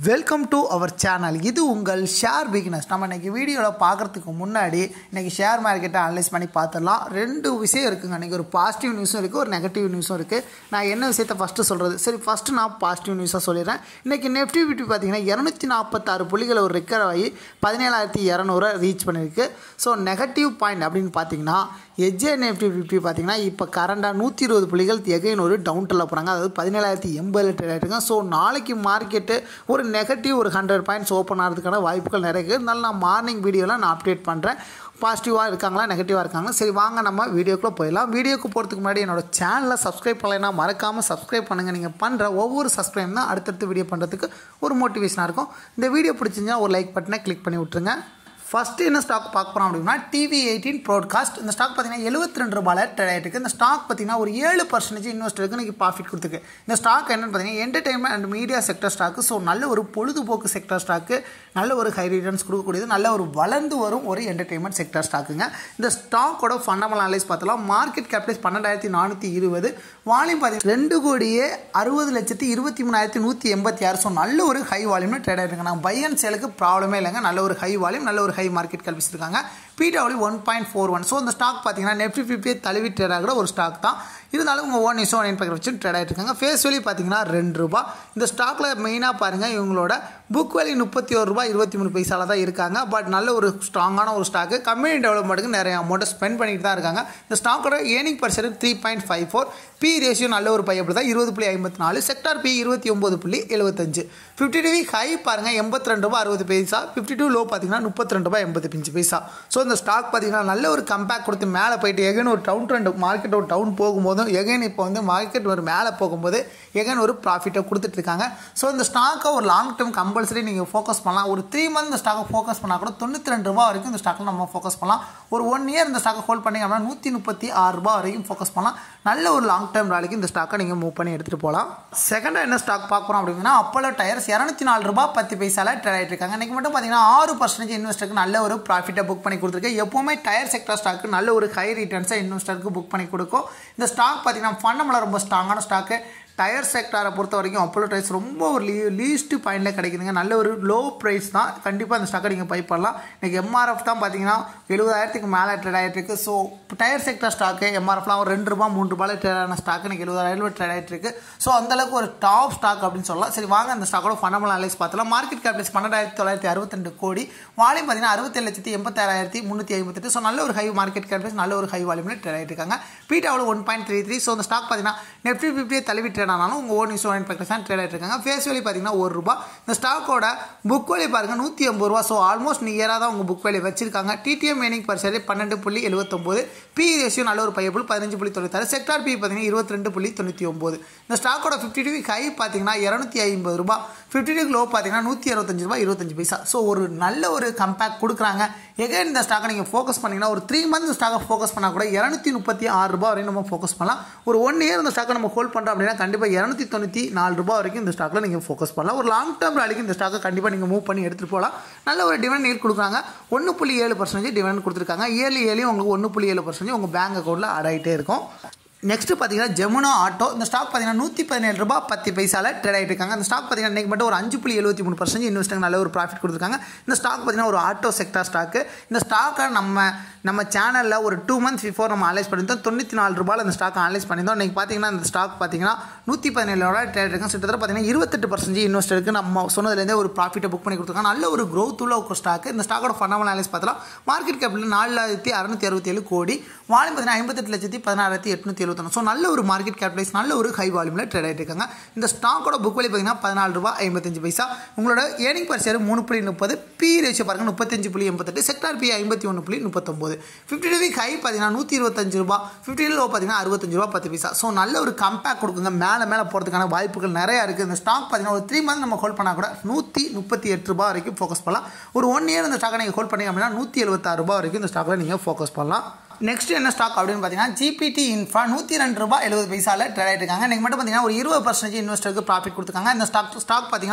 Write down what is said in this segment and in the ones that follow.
welcome to our channel இது உங்கள் share beginners நம்ம இன்றைக்கி வீடியோவில் பார்க்குறதுக்கு முன்னாடி இன்றைக்கி ஷேர் மார்க்கெட்டை அனலைஸ் பண்ணி பார்த்துடலாம் ரெண்டு விஷயம் இருக்குங்க இன்றைக்கி ஒரு பாசிட்டிவ் நியூஸும் இருக்குது ஒரு நெகட்டிவ் நியூஸும் இருக்குது நான் என்ன விஷயத்தை ஃபஸ்ட்டு சொல்கிறது சரி ஃபஸ்ட்டு நான் பாசிட்டிவ் நியூஸாக சொல்லிடுறேன் இன்றைக்கி நெஃப்டி ஃபிஃப்டி பார்த்தீங்கன்னா இரநூத்தி நாற்பத்தாறு புள்ளிகள் ஒரு ரெக்கர் ஆகி பதினேழாயிரத்தி இரநூறு ரீச் பண்ணியிருக்கு ஸோ நெகட்டிவ் பாயிண்ட் அப்படின்னு பார்த்தீங்கன்னா எஜ்ஜே நிஃப்டி ஃபிஃப்டி பார்த்தீங்கன்னா இப்போ கரண்டாக நூற்றி இருபது புள்ளிகள் எகைன் ஒரு டவுன்ட்டில் போகிறாங்க அதாவது பதினேழாயிரத்தி எண்பது ட்ரேட் ஆகிட்டுங்க ஸோ நாளைக்கு மார்க்கெட்டு ஒரு நெகட்டிவ் ஒரு ஹண்ட்ரட் பாயிண்ட்ஸ் ஓப்பன் ஆகிறதுக்கான வாய்ப்புகள் நிறைய இருக்குது இருந்தாலும் நான் மார்னிங் வீடியோவில் நான் அப்டேட் பண்ணுறேன் பாசிட்டிவாக இருக்காங்களா நெகட்டிவாக இருக்காங்க சரி வாங்க நம்ம வீடியோக்குள்ளே போயிடலாம் வீடியோக்கு போகிறதுக்கு முன்னாடி என்னோட சேனலை சப்ஸ்கிரைப் பண்ணலைன்னா மறக்காமல் சப்ஸ்கிரைப் பண்ணுங்கள் நீங்கள் பண்ணுற ஒவ்வொரு சப்ஸ்கிரைப் தான் அடுத்தடுத்து வீடியோ பண்ணுறதுக்கு ஒரு மோட்டிவேஷனாக இருக்கும் இந்த வீடியோ பிடிச்சிருந்தா ஒரு லைக் பட்டனை கிளிக் பண்ணி விட்ருங்க ஃபஸ்ட்டு என்ன ஸ்டாக் பார்க்க போகிறோம் அப்படின்னா டிவி எயிட்டீன் ப்ராட்காஸ்ட் இந்த ஸ்டாக் பார்த்தீங்கன்னா எழுபத்தி ரெண்டு ரூபாயில் ட்ரேட் ஆகிட்டு இந்த ஸ்டாக் பார்த்தீங்கன்னா ஒரு ஏழு பர்சன்டேஜ் இன்வெஸ்டருக்கு இன்றைக்கி ப்ராஃபிட் கொடுத்துருக்கு இந்த ஸ்டாக் என்னென்னு பார்த்தீங்கன்னா entertainment and media sector stock so நல்ல ஒரு பொழுதுபோக்கு செக்டர் ஸ்டாக்கு நல்ல ஒரு ஹை ரிட்டர்ன்ஸ் கொடுக்கக்கூடியது நல்ல ஒரு வளர்ந்து வரும் ஒரு என்டர்டைன்மெண்ட் செக்டர் ஸ்டாக்குங்க இந்த ஸ்டாக்கோட ஃபண்டமெண்டல் அனலைஸ் பார்த்தலாம் மார்க்கெட் கேபிடலைஸ் பன்னெண்டாயிரத்தி நானூற்றி இருபது வால்யூம் பார்த்தீங்கன்னா ரெண்டு கோடியே அறுபது லட்சத்தி இருபத்தி மூணாயிரத்தி நூற்றி எண்பத்தி ஆறு ஸோ நல்ல ஒரு ஹை வால்யூமில் ட்ரேட் ஆகிருங்க நான் பை அண்ட் சேலுக்கு ப்ராப்ளமே இல்லைங்க நல்ல ஒரு ஹை வால்யூம் நல்ல ஒரு ஹை மார்க்கெட் கல்பிச்சிருக்காங்க PW one point four one so இந்த ஸ்டாக் பார்த்தீங்கன்னா நெஃப்டி ஃபிஃப்டியை தழுவி ட்ரேட் ஆகிற ஒரு ஸ்டாக் தான் இருந்தாலும் உங்கள் ஓன் இஸ் ஒன் இன்பெக்ட் வச்சு ட்ரேட் ஆகிட்டு இருக்காங்க ஃபேஸ் வேல்யூ பார்த்தீங்கன்னா ரெண்டு ரூபா இந்த ஸ்டாக்கில் மெயினாக பாருங்கள் இவங்களோட புக் வேல்யூ முப்பத்தி ஒரு ரூபா இருபத்தி மூணு பைசாவில் தான் இருக்காங்க பட் நல்ல ஒரு ஸ்ட்ராங்கான ஒரு ஸ்டாக்கு கம்யூனிட்டி டெவலப்மெண்ட்டுக்கு நிறைய அமௌண்ட்டை ஸ்பெண்ட் பண்ணிட்டு தான் இருக்காங்க இந்த ஸ்டாக்கோட earning percent three point five four P ratio நல்ல ஒரு பையப்படி தான் இருபது புள்ளி ஐம்பத்தி நாலு செக்டார் பி இருபத்தி ஒம்பது புள்ளி எழுபத்தஞ்சு ஃபிஃப்டி டூ ஹை பாருங்கள் எண்பத்தி ரெண்டு ரூபா அறுபது பைசா ஃபிஃப்டி டூ லோ பார்த்தீங்கன்னா முப்பத்தி ரெண்டு ரூபாய் எண்பத்தி அஞ்சு பைசா ஸோ இந்த ஸ்டாக் பார்த்தீங்கன்னா நல்ல ஒரு கம்பேக் கொடுத்து மேலே போயிட்டு எகைன் ஒரு டவுன் ட்ரெண்ட் மார்க்கெட் ஒரு டவுன் போகும்போதும் எகைன் இப்போ வந்து மார்க்கெட் ஒரு மேலே போகும்போது எகைன் ஒரு ப்ராஃபிட்டை கொடுத்துட்ருக்காங்க ஸோ இந்த ஸ்டாக்கை ஒரு லாங் டேர்ம் கம்பல்சரி நீங்கள் ஃபோக்கஸ் பண்ணலாம் ஒரு த்ரீ மந்த் இந்த ஸ்டாக்கை ஃபோக்கஸ் பண்ணால் கூட தொண்ணூற்றி ரெண்டு ரூபா வரைக்கும் இந்த ஸ்டாக்கில் நம்ம ஃபோக்கஸ் பண்ணலாம் ஒரு ஒன் இயர் இந்த ஸ்டாக்கை ஹோல்ட் பண்ணிங்க அப்படின்னா நூற்றி முப்பத்தி ஆறு ரூபா வரைக்கும் ஃபோக்கஸ் பண்ணலாம் நல்ல ஒரு லாங் டேர்ம் ராலிக்கு இந்த ஸ்டாக்கை நீங்கள் மூவ் பண்ணி எடுத்துகிட்டு போகலாம் செகண்டாக என்ன ஸ்டாக் பார்க்குறோம் அப்படின்னா அப்போலோ டயர்ஸ் இரநூத்தி நாலு ரூபா பத்து பைசால ட்ரேட் ஆகிட்டு இருக்காங்க இன்றைக்கி மட்டும் பார்த்தீங்கன்னா ஆறு பர்சன்டேஜ் இன்வெஸ்டருக்கு நல்ல ஒரு ப்ராஃபிட்டை புக் பண்ணி கொடுத்துருக்கு எப்போவுமே டயர் செக்டர் ஸ்டாக்கு நல்ல ஒரு ஹை ரிட்டர்ன்ஸை இன்வெஸ்டருக்கு புக் பண்ணி கொடுக்கும் இந்த ஸ்டாக் பார்த்தீங்கன்னா ஃபண்டமெல்லாம் ரொம்ப ஸ்ட்ராங்கான ஸ்டாக்கு டயர் செக்டாரை பொறுத்த வரைக்கும் அப்போலோ டயர்ஸ் ரொம்ப ஒரு லீ லீஸ்ட் பாயிண்டில் கிடைக்குதுங்க நல்ல ஒரு லோ ப்ரைஸ் தான் கண்டிப்பாக இந்த ஸ்டாக்கை நீங்கள் பை பண்ணலாம் இன்றைக்கி எம்ஆர்எஃப் தான் பார்த்தீங்கன்னா எழுபதாயிரத்துக்கு மேலே ட்ரேட் ஆகிட்டு இருக்கு ஸோ டயர் செக்டர் ஸ்டாக்கு எம்ஆர்எஃப்லாம் ஒரு ரெண்டு ரூபா மூணு ரூபாயில் ட்ரேட் ஆன ஸ்டாக்கு இன்றைக்கி எழுபதாயிரம் ரூபாய் ட்ரேட் ஆகிட்டு இருக்கு ஸோ அந்தளவுக்கு ஒரு டாப் ஸ்டாக் அப்படின்னு சொல்லலாம் சரி வாங்க அந்த ஸ்டாக்கோட ஃபண்டமெண்டல் அனலைஸ் பார்த்தலாம் மார்க்கெட் கேபிடல்ஸ் பன்னெண்டாயிரத்தி தொள்ளாயிரத்தி அறுபத்தெண்டு கோடி வால்யூம் பார்த்தீங்கன்னா அறுபத்தேழு லட்சத்தி எண்பத்தாயிரத்தி முந்நூற்றி ஐம்பத்தெட்டு ஸோ நல்ல ஒரு ஹை மார்க்கெட் கேபிடல்ஸ் நல்ல ஒரு ஹை வால்யூமில் ட்ரேட் ஆகிட்டு இருக்காங்க பீட்டாவில் one point three three so அந்த ஸ்டாக் பார்த்தீங்கன்னா நெஃப்டி ஃபிஃப்டியை தழுவி ட்ரேட் ஆனாலும் உங்கள் ஓன் இஸ் ஒன் பேக்கர்ஸ் தான் ட்ரேட் ஆகிட்டு இருக்காங்க ஃபேஸ் வேலி பார்த்தீங்கன்னா ஒரு ரூபா இந்த ஸ்டாக்கோட புக் வேலி பாருங்கள் நூற்றி ஐம்பது ரூபா ஸோ ஆல்மோஸ்ட் நியராக தான் உங்கள் புக் வேலி வச்சிருக்காங்க டிடிஎம் மீனிங் பர் ஷேர் பன்னெண்டு புள்ளி எழுபத்தொம்போது பி ரேஷியோ நல்ல ஒரு பையப்புள் பதினஞ்சு புள்ளி தொண்ணூத்தாறு செக்டார் பி பார்த்தீங்கன்னா இருபத்தி ரெண்டு புள்ளி தொண்ணூற்றி ஒம்பது இந்த ஸ்டாக்கோட ஃபிஃப்டி டூ ஹை பார்த்தீங்கன்னா இரநூத்தி ஐம்பது ரூபா ஃபிஃப்டி டூ லோ பார்த்தீங்கன்னா நூற்றி அறுபத்தஞ்சு ரூபா இருபத்தஞ்சு பைசா ஸோ ஒரு நல்ல ஒரு கம்பேக் கொடுக்குறாங்க எகைன் இந்த ஸ்டாக்கை நீங்கள் ஃபோக்கஸ் பண்ணிங்கன்னா ஒரு த்ரீ மந்த் ஸ்டாக்கை ஃபோக்கஸ் பண்ணால் கூட இரநூத்தி முப்பத்தி ஆறு ரூபா வரையும் நம்ம ஃபோக்கஸ் பண்ணலாம் ஒரு ஒன் இயர் இந்த ஸ்டாக்கை நம்ம ஹோல்ட் பண்ணுறோம் அப்படின்னா கண்டிப்பாக இரநூத்தி தொண்ணூற்றி நாலு ரூபா வரைக்கும் இந்த ஸ்டாக்கில் நீங்கள் ஃபோக்கஸ் பண்ணலாம் ஒரு லாங் டேர்ம் ராலிக்கு இந்த ஸ்டாக்கை கண்டிப்பாக நீங்கள் மூவ் பண்ணி எடுத்துகிட்டு போகலாம் நல்ல ஒரு டிவன் நீர் கொடுக்குறாங்க ஒன்று புள்ளி ஏழு பர்சன்டேஜ் டிவன் கொடுத்துருக்காங்க இயர்லி இயர்லியும் உங்களுக்கு ஒன்று புள்ளி ஏழு பர்சன்டேஜ் உங்கள் பேங்க் அக்கௌண்ட்டில் ஆட் ஆகிட்டே இருக்கும் நெக்ஸ்ட் பார்த்தீங்கன்னா ஜெமுனா ஆட்டோ இந்த ஸ்டாக் பார்த்தீங்கன்னா நூற்றி பதினேழு ரூபா பத்து பைசாவில் ட்ரேட் ஆகிட்டு இருக்காங்க இந்த ஸ்டாக் பார்த்தீங்கன்னா இன்றைக்கி மட்டும் ஒரு அஞ்சு புள்ளி எழுபத்தி மூணு பர்சன்ட் இன்வெஸ்டர் நல்ல ஒரு ப்ராஃபிட் கொடுத்துருக்காங்க இந்த ஸ்டாக் பார்த்தீங்கன்னா ஒரு ஆட்டோ செக்டார் ஸ்டாக்கு இந்த ஸ்டாக்கை நம்ம நம்ம சேனலில் ஒரு டூ மந்த்ஸ் பிஃபோர் நம்ம அனலைஸ் பண்ணியிருந்தோம் தொண்ணூற்றி நாலு ரூபாயில் இந்த ஸ்டாக் அனலைஸ் பண்ணியிருந்தோம் இன்றைக்கி பார்த்தீங்கன்னா இந்த ஸ்டாக் பார்த்தீங்கன்னா நூற்றி பதினேழு ரூபா ட்ரேட் இருக்கும் கிட்டத்தட்ட பார்த்தீங்கன்னா இருபத்தெட்டு பர்சன்டேஜ் இன்வெஸ்டருக்கு நம்ம சொன்னதுலேருந்தே ஒரு ப்ராஃபிட்டை புக் பண்ணி கொடுத்துருக்காங்க நல்ல ஒரு க்ரோத் உள்ள ஒரு ஸ்டாக்கு இந்த ஸ்டாக்கோட ஃபண்டமெண்டல் அனலைஸ் பார்த்தலாம் மார்க்கெட் கேபிட்டல் நாலாயிரத்தி அறுநூத்தி அறுபத்தேழு கோடி வால்யூம் பார்த்தீங்கன்னா ஐம்பத்தெட்டு லட்சத்தி பதினாயிரத்தி எட்நூற்றி எழுபத்தொன்று ஸோ நல்ல ஒரு மார்க்கெட் கேபிடலைஸ் நல்ல ஒரு ஹை வால்யூமில் ட்ரேட் ஆகிட்டு இருக்காங்க இந்த ஸ்டாக்கோட புக் வேலி பார்த்தீங்கன்னா பதினாலு ரூபா ஐம்பத்தஞ்சு பைசா உங்களோட ஏர்னிங் பர் ஷேர் மூணு புள்ளி முப்பது பி ரேஷியோ பாருங்க முப்பத்தஞ்சு புள்ளி எண்பத்தெட்டு செக்டார் பி ஐம்பத்தி ஒன்று புள்ளி முப்பத்தொம்போது ஃபிஃப்டி டூ வீக் ஹை பார்த்தீங்கன்னா நூற்றி இருபத்தஞ்சு ரூபா ஃபிஃப்டி லோ பார்த்தீங்கன்னா அறுபத்தஞ்சு ரூபா பத்து பைசா ஸோ நல்ல ஒரு கம்பேக் கொடுக்குங்க மேலே மேலே போகிறதுக்கான வாய்ப்புகள் நிறையா இருக்குது இந்த ஸ்டாக் பார்த்தீங்கன்னா ஒரு த்ரீ மந்த் நம்ம ஹோல்ட் பண்ணால் கூட நூற்றி முப்பத்தி எட்டு ரூபா வரைக்கும் ஃபோக்கஸ் பண்ணலாம் ஒரு ஒன் இயர் இந்த ஸ்டாக்கை நீங்கள் ஹோல்ட் பண்ணிங்க அப்படின்னா நூற்றி எழுபத்தாறு ரூபா வரைக்கும் இந்த ஸ்டாக்கில் நீங்கள் ஃபோக்கஸ் பண்ணலாம் நெக்ஸ்ட் என்ன ஸ்டாக் அப்படின்னு பார்த்தீங்கன்னா ஜிபிடி இன்ஃப்ரா நூற்றி ரெண்டு ரூபா எழுபது பைசாவில் ட்ரேட் ஆகிட்டு இருக்காங்க இன்றைக்கி மட்டும் பார்த்தீங்கன்னா ஒரு இருபது பர்சன்டேஜ் இன்வெஸ்டருக்கு ப்ராஃபிட் கொடுத்துருக்காங்க இந்த ஸ்டாக் ஸ்டாக் பார்த்தீங்கன்னா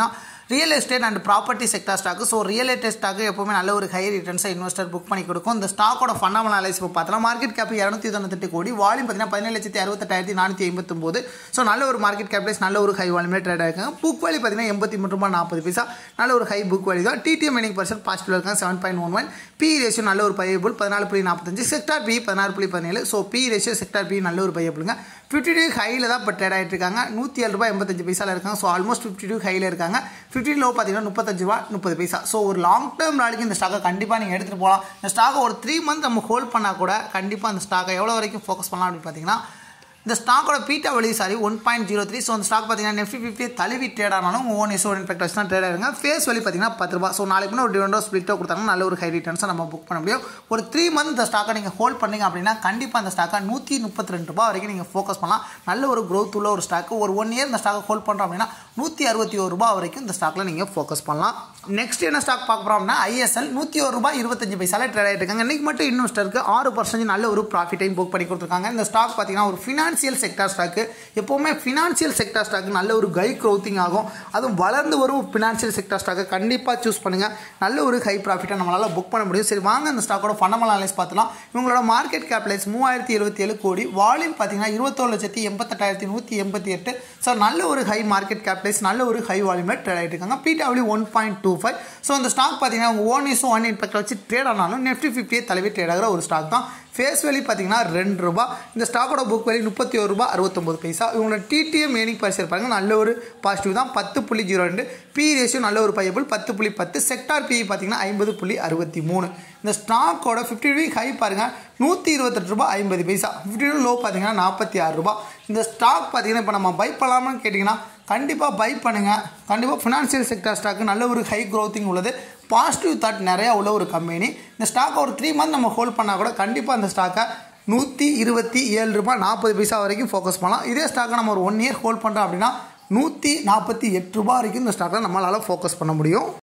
real estate and property sector stock so real estate stock எப்பவுமே நல்ல ஒரு ஹை ரிட்டர்ன்ஸை இன்வெஸ்டர் புக் பண்ணி கொடுக்கும் இந்த ஸ்டாக்கோட ஃபண்டமெண்டல் அனலைஸ் இப்போ பார்த்தோம்னா மார்க்கெட் கேப் இரநூத்தி தொண்ணூத்தெட்டு கோடி வால்யூம் பார்த்தீங்கன்னா பதினேழு லட்சத்தி அறுபத்தெட்டாயிரத்தி நானூற்றி ஐம்பத்தொம்போது ஸோ நல்ல ஒரு மார்க்கெட் கேப்லைஸ் நல்ல ஒரு ஹை வால்யூமே ட்ரேட் ஆயிருக்காங்க புக் வேலி பார்த்தீங்கன்னா எண்பத்தி மூணு ரூபாய் நாற்பது பைசா நல்ல ஒரு ஹை புக் வேலி தான் டிடிஎம் எனிங் பர்சன்ட் பாசிட்டிவ் இருக்காங்க seven point one one P ratio நல்ல ஒரு பையபிள் பதினாலு புள்ளி நாற்பத்தஞ்சு செக்டார் பி பதினாறு புள்ளி பதினேழு so P ratio sector P நல்ல ஒரு பையபிளுங்க ஃபிஃப்டி டூ ஹையில் தான் இப்போ ட்ரேட் ஆகிட்டு இருக்காங்க நூற்றி ஏழு ரூபாய் எண்பத்தஞ்சு பைசாவில் இருக்காங்க ஸோ ஆல்மோஸ்ட் ஃபிஃப்டி டூ ஹையில் இருக்காங்க ஃபிஃப்டி லோ பார்த்தீங்கன்னா முப்பத்தஞ்சு ரூபா முப்பது பைசா ஸோ ஒரு லாங் டேர்ம் நாளைக்கு இந்த ஸ்டாக்கை கண்டிப்பாக நீங்கள் எடுத்துகிட்டு போகலாம் இந்த ஸ்டாக்கை ஒரு த்ரீ மந்த் நம்ம ஹோல்ட் பண்ணால் கூட கண்டிப்பாக அந்த ஸ்டாக்கை எவ்வளோ வரைக்கும் ஃபோக்கஸ் பண்ணலாம் அப்படின்னு பார்த்தீங்கன்னா இந்த ஸ்டாக்கோட பீட்டா வழி sorry one point zero three so அந்த ஸ்டாக் பார்த்தீங்கன்னா நெஃப்டி ஃபிஃப்டி தழுவி ட்ரேட் ஆனாலும் ஓன் எஸ் ஓன் இன்ஃபெக்ட் வச்சு தான் ட்ரேட் ஆயிருங்க ஃபேஸ் வழி பார்த்தீங்கன்னா பத்து ரூபா ஸோ நாளைக்கு முன்னே ஒரு டிவெண்டோ ஸ்பிளிட்டோ கொடுத்தாங்கன்னா நல்ல ஒரு ஹை ரிட்டர்ன்ஸை நம்ம புக் பண்ண முடியும் ஒரு த்ரீ மந்த் இந்த ஸ்டாக்கை நீங்கள் ஹோல்ட் பண்ணீங்க அப்படின்னா கண்டிப்பாக அந்த ஸ்டாக்கை நூற்றி முப்பத்தி ரெண்டு ரூபா வரைக்கும் நீங்கள் ஃபோக்கஸ் பண்ணலாம் நல்ல ஒரு க்ரோத் உள்ள ஒரு ஸ்டாக்கு ஒரு ஒன் இயர் இந்த ஸ்டாக்கை ஹோல்ட் பண்ணுறோம் அப்படின்னா நூற்றி அறுபத்தி ஒரு ரூபா வரைக்கும் இந்த ஸ்டாக்கில் நீங்கள் ஃபோக்கஸ் பண்ணலாம் நெக்ஸ்ட் என்ன ஸ்டாக் பார்க்க போகிறோம்னா ஐஎஸ்எல் நூற்றி ஒரு ரூபாய் இருபத்தஞ்சு பைசால ட்ரேட் ஆகிட்டு இருக்காங்க இன்றைக்கி மட்டும் இன்வெஸ்டருக்கு ஆறு பர்சன்டேஜ் நல்ல ஒரு ப்ராஃபிட்டையும் புக் பண்ணி கொடுத்துருக்காங்க இந்த ஸ்டாக் பார்த்தீங்கன்னா ஒரு ஃபினான்சியல் செக்டார் ஸ்டாக்கு எப்போவுமே ஃபினான்சியல் செக்டார் ஸ்டாக்கு நல்ல ஒரு கை க்ரோத்திங் ஆகும் அதுவும் வளர்ந்து வரும் ஃபினான்சியல் செக்டார் ஸ்டாக்கை கண்டிப்பாக சூஸ் பண்ணுங்கள் நல்ல ஒரு ஹை ப்ராஃபிட்டை நம்மளால் புக் பண்ண முடியும் சரி வாங்க இந்த ஸ்டாக்கோட ஃபண்டமெண்டல் அனலைஸ் பார்த்துலாம் இவங்களோட மார்க்கெட் கேபிடலைஸ் மூவாயிரத்தி எழுபத்தி ஏழு கோடி வால்யூம் பார்த்தீங்கன்னா இருபத்தோரு லட்சத்தி எண்பத்தெட்டாயிரத்தி நூற்றி எண்பத்தி எட்டு ஸோ நல்ல ஒரு ஹை மார்க்கெட் கேபிடலைஸ் நல்ல ஒரு ஹை வால்யூமே ட்ரேட் ஆகிட்டு இருக்காங்க PW one point two five so அந்த ஸ்டாக் பார்த்தீங்கன்னா உங்கள் ஓன் இஸ் ஒன் இம்பெக்ட் வச்சு ட்ரேட் ஆனாலும் நெஃப்டி ஃபிஃப்டியே தலைவி ட்ரேட் ஆகிற ஒரு ஸ்டாக் தான் ஃபேஸ் வேலி பார்த்தீங்கன்னா ரெண்டு ரூபா இந்த ஸ்டாக்கோட புக் வேலி முப்பத்தி ஒரு ரூபா அறுபத்தொம்பது பைசா இவங்களோட டிடிஎம் ஏனிங் பரிசு இருப்பாங்க நல்ல ஒரு பாசிட்டிவ் தான் பத்து புள்ளி ஜீரோ ரெண்டு பி ரேஷியோ நல்ல ஒரு பையபிள் பத்து புள்ளி பத்து செக்டார் பி பார்த்தீங்கன்னா ஐம்பது புள்ளி அறுபத்தி மூணு இந்த ஸ்டாக்கோட ஃபிஃப்டி வீக் ஹை பாருங்கள் நூற்றி இருபத்தெட்டு ரூபா ஐம்பது பைசா ஃபிஃப்டி லோ பார்த்தீங்கன்னா நாற்பத்தி ஆறு ரூபா இந்த ஸ்டாக் பார்த்தீங்கன்னா இப்போ நம்ம பை பண்ணலாமான்னு கேட்டிங்கன்னா கண்டிப்பாக பை பண்ணுங்கள் கண்டிப்பாக ஃபினான்ஷியல் செக்டர் ஸ்டாக்கு நல்ல ஒரு ஹை க்ரோத்திங் உள்ளது பாசிட்டிவ் தாட் நிறையா உள்ள ஒரு கம்பெனி இந்த ஸ்டாக்கை ஒரு த்ரீ மந்த் நம்ம ஹோல்ட் பண்ணால் கூட கண்டிப்பாக அந்த ஸ்டாக்கை நூற்றி இருபத்தி ஏழு ரூபாய் நாற்பது பைசா வரைக்கும் ஃபோக்கஸ் பண்ணலாம் இதே ஸ்டாக்கை நம்ம ஒரு ஒன் இயர் ஹோல்ட் பண்ணுறோம் அப்படின்னா நூற்றி நாற்பத்தி எட்டு ரூபா வரைக்கும் இந்த ஸ்டாக்கை நம்மளால் ஃபோக்கஸ் பண்ண முடியும்